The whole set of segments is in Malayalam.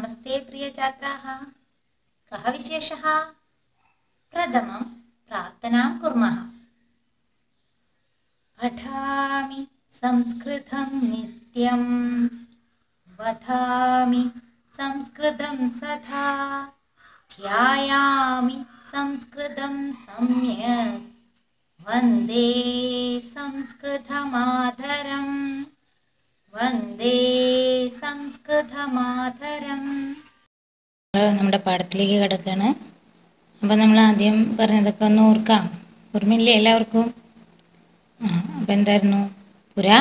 नमस्ते प्रियछात्राः कः विशेषः प्रथमं प्रार्थनां कुर्मः पठामि संस्कृतं नित्यं वदामि संस्कृतं सदा ध्यायामि संस्कृतं सम्यक् वन्दे संस्कृतमातरम् വന്ദേ സംസ്കൃതമാതരം നമ്മുടെ പാഠത്തിലേക്ക് കിടക്കുകയാണ് അപ്പം നമ്മൾ ആദ്യം പറഞ്ഞതൊക്കെ ഒന്ന് ഓർക്കാം ഓർമ്മയില്ലേ എല്ലാവർക്കും ആ അപ്പം എന്തായിരുന്നു പുരാ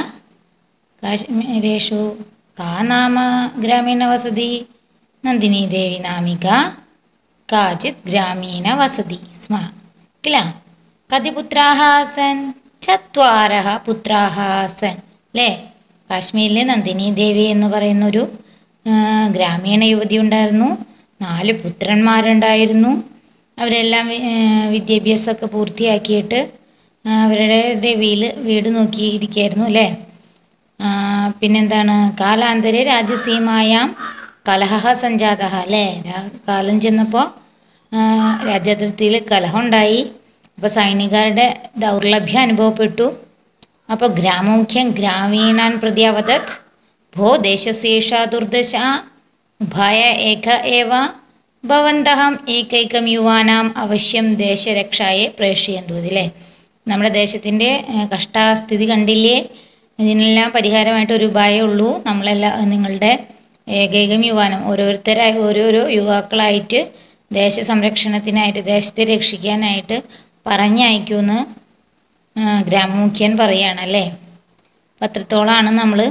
കാശ്മീരേഷു കാ നാമ ഗ്രാമീണ വസതി നന്ദിനി ദേവി നാമിക കാചിത് ഗ്രാമീണ വസതി സ്മ കില കതി പുത്രാः ആസൻ ചത്വാരः പുത്രാः ആസൻ അല്ലേ കാശ്മീരിലെ നന്ദിനി ദേവി എന്ന് പറയുന്നൊരു ആ, ഗ്രാമീണ യുവതി ഉണ്ടായിരുന്നു നാല് പുത്രന്മാരുണ്ടായിരുന്നു അവരെല്ലാം വി- ആ, വിദ്യാഭ്യാസമൊക്കെ പൂർത്തിയാക്കിയിട്ട് ആ, അവരുടെ വീട് വീട് നോക്കിയിരിക്കുകയായിരുന്നു അല്ലേ ആ, പിന്നെന്താണ് കാലാന്തരെ രാജ്യസീമായാം കലഹ സഞ്ജാത അല്ലേ രാ- കാലം ചെന്നപ്പോൾ രാജ്യാതിർത്തിയിൽ കലഹം ഉണ്ടായി അപ്പോൾ സൈനികരുടെ ദൗർലഭ്യം അനുഭവപ്പെട്ടു അപ്പോൾ ഗ്രാമമുഖ്യൻ ഗ്രാമീണാൻ പ്രതി അവതത് ഭോ ദേശശേഷ ദുർദശ ഭയ ഏക ഏവ ഭവന്തഹം ഏകൈകം യുവാനാം അവശ്യം ദേശരക്ഷായെ പ്രേക്ഷിയന്തു ഇതില്ലേ നമ്മുടെ ദേശത്തിൻ്റെ ഏഹ്, കഷ്ടാസ്ഥിതി കണ്ടില്ലേ ഇതിനെല്ലാം പരിഹാരമായിട്ട് ഒരു ഉപായമേ ഉള്ളൂ നമ്മളെല്ലാം നിങ്ങളുടെ ഏകൈകം യുവാനം ഓരോരുത്തരായി ഓരോരോ യുവാക്കളായിട്ട് ദേശ സംരക്ഷണത്തിനായിട്ട് ദേശത്തെ രക്ഷിക്കാനായിട്ട് പറഞ്ഞയക്കുമെന്ന് ആ, ഗ്രാമമുഖ്യൻ പറയുകയാണ് അല്ലേ പത്രത്തോളാണ് നമ്മൾ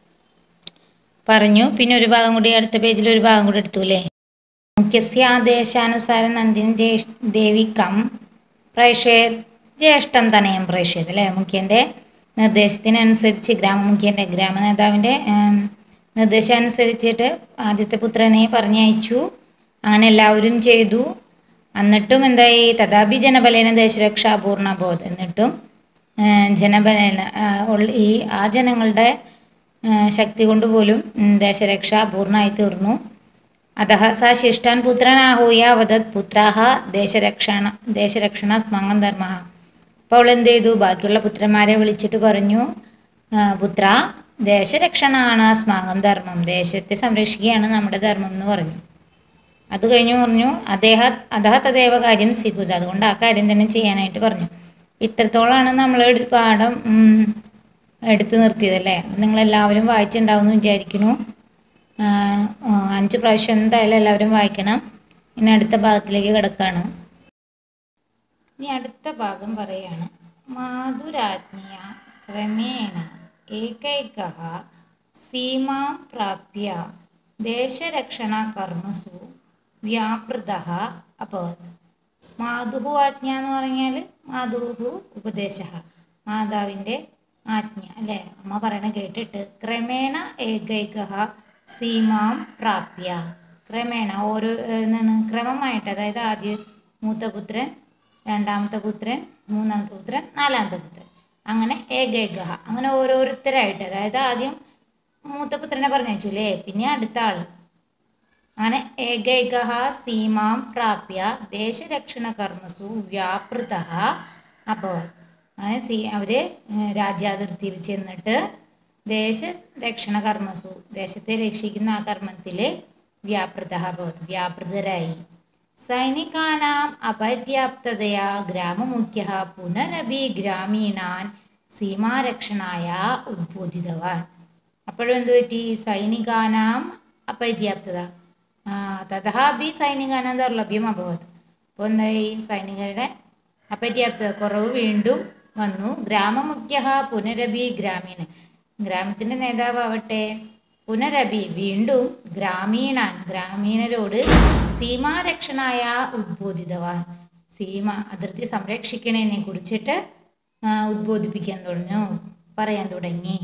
പറഞ്ഞു പിന്നെ ഒരു ഭാഗം കൂടി അടുത്ത പേജിൽ ഒരു ഭാഗം കൂടി എടുത്തു അല്ലേ മുഖ്യസ്യ ആദേശാനുസാരം നന്ദിനി ദേശ് ദേവി കം പ്രേഷയത് ജ്യേഷ്ഠം തനയം പ്രേഷയത് അല്ലേ മുഖ്യൻ്റെ നിർദ്ദേശത്തിനനുസരിച്ച് ഗ്രാമമുഖ്യൻ്റെ ഗ്രാമനേതാവിൻ്റെ ഉം, നിർദ്ദേശം അനുസരിച്ചിട്ട് ആദ്യത്തെ പുത്രനെ പറഞ്ഞയച്ചു അങ്ങനെ എല്ലാവരും ചെയ്തു എന്നിട്ടും എന്തായി തഥാപി ജനബലേന ദേശരക്ഷ പൂർണ്ണബോധ് എന്നിട്ടും ആ, ജനബലേന ആ, ഉള്ള- ഈ ആ ജനങ്ങളുടെ ആ, ശക്തി കൊണ്ട് പോലും ഉം, ദേശരക്ഷ പൂർണ്ണമായി തീർന്നു അതः സ ശിഷ്ടാൻ പുത്രനാഹൂയ വദത് പുത്രാഹ ദേശരക്ഷണ ദേശരക്ഷണ സ്മംഗം ധർമ്മ അപ്പോൾ അവൾ എന്ത് ചെയ്തു ബാക്കിയുള്ള പുത്രന്മാരെ വിളിച്ചിട്ട് പറഞ്ഞു "ആ, പുത്ര ദേശരക്ഷണമാണ് സ്മാകം ധർമ്മം ദേശത്തെ സംരക്ഷിക്കുകയാണ് നമ്മുടെ ധർമ്മം എന്ന് പറഞ്ഞു അത് കഴിഞ്ഞു പറഞ്ഞു അദ്ദേഹ അധഹ തദേവ കാര്യം സ്വീകൃത അതുകൊണ്ട് ആ കാര്യം തന്നെ ചെയ്യാനായിട്ട് പറഞ്ഞു ഇത്രത്തോളമാണ് നമ്മൾ എടു- പാഠം ഉം, എടുത്തു നിർത്തിയതല്ലേ നിങ്ങളെല്ലാവരും വായിച്ചിട്ടുണ്ടാവും എന്ന് വിചാരിക്കുന്നു ആ, ആ, അഞ്ച് പ്രാവശ്യം എന്തായാലും എല്ലാവരും വായിക്കണം ഇനി അടുത്ത ഭാഗത്തിലേക്ക് കിടക്കുകയാണ് ഇനി അടുത്ത ഭാഗം പറയാണ് മാധുരാജ്ഞയ ക്രമേണ ഏകൈക സീമാം പ്രാപ്യ ദേശരക്ഷണ കർമ്മസു വ്യാപൃത അഭവത് മാധുഹു ആജ്ഞ എന്ന് പറഞ്ഞാൽ മാധുഹു ഉപദേശ മാതാവിൻ്റെ ആജ്ഞ അല്ലേ അമ്മ പറയണ കേട്ടിട്ട് ക്രമേണ ഏകൈക സീമാം പ്രാപ്യ ക്രമേണ ഓരോ ഏഹ്, എന്താണ് ക്രമമായിട്ട് അതായത് ആദ്യ മൂത്ത പുത്രൻ രണ്ടാമത്തെ പുത്രൻ മൂന്നാമത്തെ പുത്രൻ നാലാമത്തെ പുത്രൻ അങ്ങനെ ഏകൈക അങ്ങനെ ഓരോരുത്തരായിട്ട് അതായത് ആദ്യം മൂത്ത പുത്രനെ പറഞ്ഞയച്ചു അല്ലേ പിന്നെ അടുത്ത ആള് അങ്ങനെ ഏകൈക സീമാം പ്രാപ്യ ദേശരക്ഷണ കർമ്മസു വ്യാപൃത അഭവത് അങ്ങനെ സീ അവര് ഏഹ്, രാജ്യാതിർത്തിയിൽ ചെന്നിട്ട് ദേശരക്ഷണ കർമ്മസു ദേശത്തെ രക്ഷിക്കുന്ന ആ കർമ്മത്തിൽ വ്യാപൃത അഭവത് വ്യാപൃതരായി സൈനികാനാം അപര്യാപ്തതയാ ഗ്രാമമുഖ്യ പുനരപി ഗ്രാമീണാൻ സീമാരക്ഷണായ ഉദ്ബോധിതവാൻ അപ്പോഴും എന്ത് പറ്റി സൈനികാനാം അപര്യാപ്തത ആ, തഥാപി സൈനികാനാം ദൗർലഭ്യം അഭവത് അപ്പോൾ എന്തായി സൈനികരുടെ അപര്യാപ്തത കുറവ് വീണ്ടും വന്നു ഗ്രാമമുഖ്യ പുനരഭി ഗ്രാമീണ ഗ്രാമത്തിൻ്റെ നേതാവാവട്ടെ പുനരഭി വീണ്ടും ഗ്രാമീണാൻ ഗ്രാമീണരോട് സീമാരക്ഷണായ ഉദ്ബോധിതവാൻ സീമ അതിർത്തി സംരക്ഷിക്കണതിനെ കുറിച്ചിട്ട് ആ, ഉദ്ബോധിപ്പിക്കാൻ തുടങ്ങി പറയാൻ തുടങ്ങി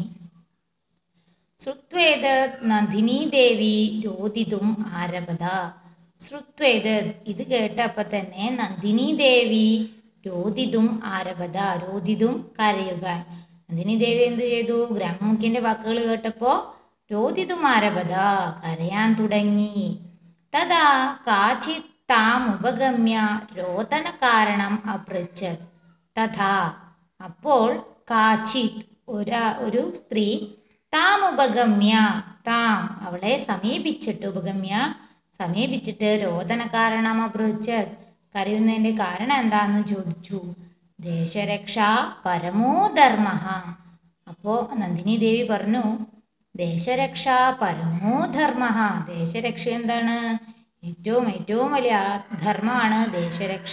ശ്രുത്വേത് നന്ദിനി ദേവി രോദിതും ആരഭത ശ്രുത്വേത് ഇത് കേട്ടപ്പോൾ തന്നെ നന്ദിനി ദേവി രോദിതും ആരഭത രോദിതും കരയുക നന്ദിനി ദേവി എന്ത് ചെയ്തു ഗ്രാമമുഖ്യന്റെ വാക്കുകൾ കേട്ടപ്പോൾ രോദിതും ആരഭത കരയാൻ തുടങ്ങി തഥാ കാചിത് താമുപഗമ്യ രോദന കാരണം അപൃച്ഛത് തഥാ അപ്പോൾ കാചിത് ഒരാ ഒരു സ്ത്രീ താം ഉപഗമ്യ താം അവളെ സമീപിച്ചിട്ട് ഉപഗമ്യ സമീപിച്ചിട്ട് രോദന കാരണം അപൃച്ഛത് കരയുന്നതിൻ്റെ കാരണം എന്താന്ന് ചോദിച്ചു ദേശരക്ഷ പരമോ ധർമ്മ അപ്പോൾ നന്ദിനി ദേവി പറഞ്ഞു ദേശരക്ഷ പരമോ ധർമ്മ ദേശരക്ഷ എന്താണ് ഏറ്റവും ഏറ്റവും വലിയ ധർമ്മമാണ് ദേശരക്ഷ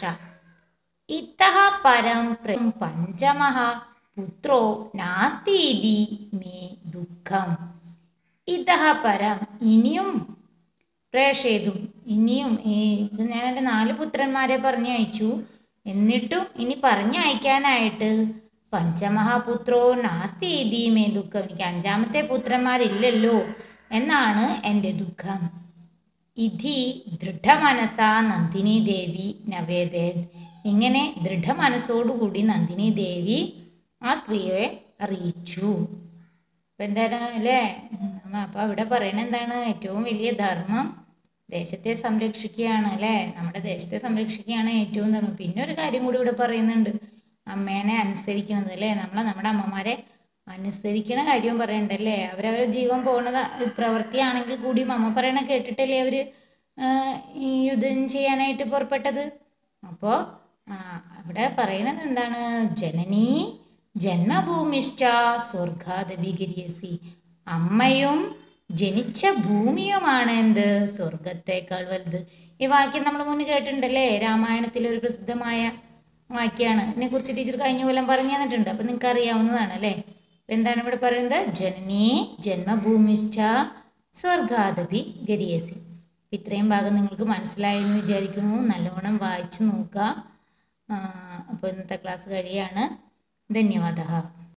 ഇത്തഹ പരം പ്ര- പഞ്ചമഃ പുത്രോ നാസ്തീതി മേ ദുഃഖം ഇതഹ പരം ഇനിയും പ്രേഷേതും ഇനിയും ഈ ഇത് ഞാൻ എൻ്റെ നാല് പുത്രന്മാരെ പറഞ്ഞു അയച്ചു എന്നിട്ടും ഇനി പറഞ്ഞയക്കാനായിട്ട് പഞ്ചമഹാപുത്രോ നാസ്തി ഇതി മേ ദുഃഖം എനിക്ക് അഞ്ചാമത്തെ പുത്രന്മാരില്ലല്ലോ എന്നാണ് എൻ്റെ ദുഃഖം ഇതി ദൃഢമനസാ നന്ദിനി ദേവി നവേദേത് ഇങ്ങനെ ദൃഢമനസ്സോടുകൂടി നന്ദിനി ദേവി ആ സ്ത്രീയെ അറിയിച്ചു അപ്പം എന്താണ് അല്ലേ അപ്പം അവിടെ പറയുന്നത് എന്താണ് ഏറ്റവും വലിയ ധർമ്മം ദേശത്തെ സംരക്ഷിക്കുകയാണ് അല്ലേ നമ്മുടെ ദേശത്തെ സംരക്ഷിക്കുകയാണ് ഏറ്റവും ധർമ്മം പിന്നെ ഒരു കാര്യം കൂടി ഇവിടെ പറയുന്നുണ്ട് അമ്മേനെ അനുസരിക്കുന്നത് അല്ലേ നമ്മളെ നമ്മുടെ അമ്മമാരെ അനുസരിക്കണ കാര്യവും പറയുന്നുണ്ട് അല്ലേ അവരവരുടെ ജീവൻ പോകുന്നത് പ്രവൃത്തിയാണെങ്കിൽ കൂടിയും അമ്മ പറയണ കേട്ടിട്ടല്ലേ അവർ ഈ യുദ്ധം ചെയ്യാനായിട്ട് പുറപ്പെട്ടത് അപ്പോൾ അവിടെ പറയുന്നത് എന്താണ് ജനനീ ജന്മഭൂമിഷ്ഠ സ്വർഗാദഭിഗരിയസി അമ്മയും ജനിച്ച ഭൂമിയുമാണ് എന്ത് സ്വർഗത്തേക്കാൾ വലുത് ഈ വാക്യം നമ്മൾ മുന്നേ കേട്ടിട്ടുണ്ടല്ലേ രാമായണത്തിലെ ഒരു പ്രസിദ്ധമായ വാക്യാണ് ഇതിനെക്കുറിച്ച് ടീച്ചർ കഴിഞ്ഞ കൊല്ലം പറഞ്ഞു തന്നിട്ടുണ്ട് അപ്പം നിങ്ങൾക്ക് അറിയാവുന്നതാണ് അല്ലേ അപ്പൊ എന്താണ് ഇവിടെ പറയുന്നത് ജനനീ ജന്മഭൂമിഷ്ഠ സ്വർഗാദപി ഗരിയസി അപ്പം ഇത്രയും ഭാഗം നിങ്ങൾക്ക് മനസ്സിലായെന്ന് വിചാരിക്കുന്നു നല്ലോണം വായിച്ചു നോക്കുക അപ്പോൾ ഇന്നത്തെ ക്ലാസ് കഴിയാണ് ധന്യവാദ